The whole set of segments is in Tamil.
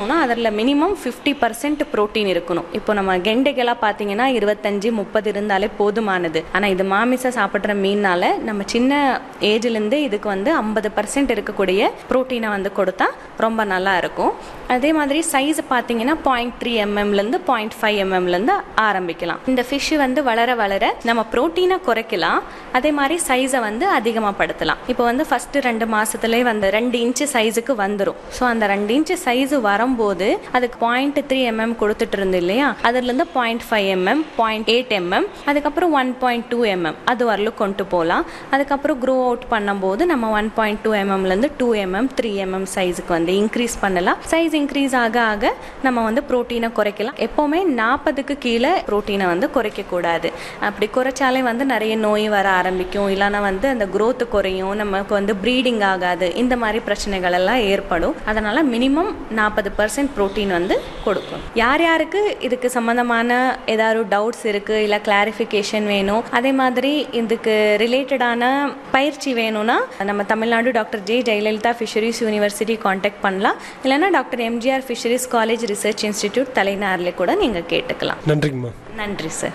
பண்ணணும்னா அதில் மினிமம் ஃபிஃப்டி பர்சன்ட் ப்ரோட்டீன் இருக்கணும் இப்போ நம்ம கெண்டைக்கெல்லாம் பார்த்தீங்கன்னா இருபத்தஞ்சு முப்பது இருந்தாலே போதுமானது ஆனால் இது மாமிசம் சாப்பிட்ற மீனால நம்ம சின்ன ஏஜ்லேருந்து இதுக்கு வந்து ஐம்பது பர்சன்ட் இருக்கக்கூடிய ப்ரோட்டீனை வந்து கொடுத்தா ரொம்ப நல்லா இருக்கும் அதே மாதிரி சைஸ் பார்த்தீங்கன்னா பாயிண்ட் த்ரீ எம்எம்லேருந்து பாயிண்ட் ஃபைவ் எம்எம்லேருந்து ஆரம்பிக்கலாம் இந்த ஃபிஷ் வந்து வளர வளர நம்ம ப்ரோட்டீனை குறைக்கலாம் அதே மாதிரி சைஸை வந்து அதிகமாக படுத்தலாம் இப்போ வந்து ஃபஸ்ட்டு ரெண்டு மாதத்துலேயே வந்து ரெண்டு இன்ச்சு சைஸுக்கு வந்துடும் ஸோ அந்த ரெண்டு இன்ச்சு சைஸு வரும்போது அதுக்கு பாயிண்ட் த்ரீ எம்எம் கொடுத்துட்டு இருந்து இல்லையா அதுலேருந்து point five MM point eight MM அதுக்கப்புறம் ஒன் பாயிண்ட் டூ எம்எம் அது வரலும் கொண்டு போகலாம் அதுக்கப்புறம் க்ரோ அவுட் பண்ணும்போது நம்ம ஒன் பாயிண்ட் டூ எம்எம்லேருந்து டூ எம்எம் த்ரீ எம்எம் சைஸுக்கு வந்து இன்க்ரீஸ் பண்ணலாம் சைஸ் இன்க்ரீஸ் ஆக ஆக நம்ம வந்து ப்ரோட்டீனை குறைக்கலாம் எப்போவுமே நாற்பதுக்கு கீழே ப்ரோட்டீனை வந்து குறைக்கக்கூடாது அப்படி குறைச்சாலே வந்து நிறைய நோய் வர ஆரம்பிக்கும் இல்லைன்னா வந்து அந்த growth குறையும் நமக்கு வந்து ப்ரீடிங் ஆகாது இந்த மாதிரி பிரச்சனைகள் எல்லாம் ஏற்படும் அதனால் மினிமம் நாற்பது பர்சன்ட் ப்ரோட்டீன் வந்து கொடுக்கும் யார் யாருக்கு இதுக்கு சம்மந்தமான ஏதாவது டவுட்ஸ் இருக்குது இல்லை கிளாரிஃபிகேஷன் வேணும் அதே மாதிரி இதுக்கு ரிலேட்டடான பயிற்சி வேணும்னா நம்ம Tamil Nadu doctor J Jayalalithaa fisheries university contact பண்ணலாம் இல்லைன்னா doctor MGR fisheries college research institute தலைநாரில் கூட நீங்கள் கேட்டுக்கலாம் நன்றிங்கம்மா நன்றி சார்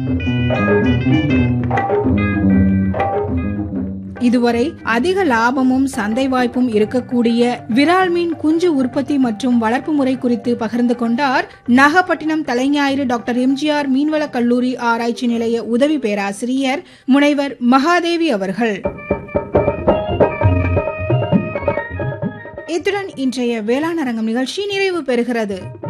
இதுவரை அதிக லாபமும் சந்தை வாய்ப்பும் இருக்கக்கூடிய விரால் மீன் குஞ்சு உற்பத்தி மற்றும் வளர்ப்பு முறை குறித்து பகிர்ந்து கொண்டார் நாகப்பட்டினம் தலைஞாயிறு டாக்டர் எம்ஜிஆர் மீன்வள கல்லூரி ஆராய்ச்சி நிலைய உதவி பேராசிரியர் முனைவர் மகாதேவி அவர்கள் இத்துடன் இன்றைய வேளாண் அரங்கம் நிகழ்ச்சி நிறைவு பெறுகிறது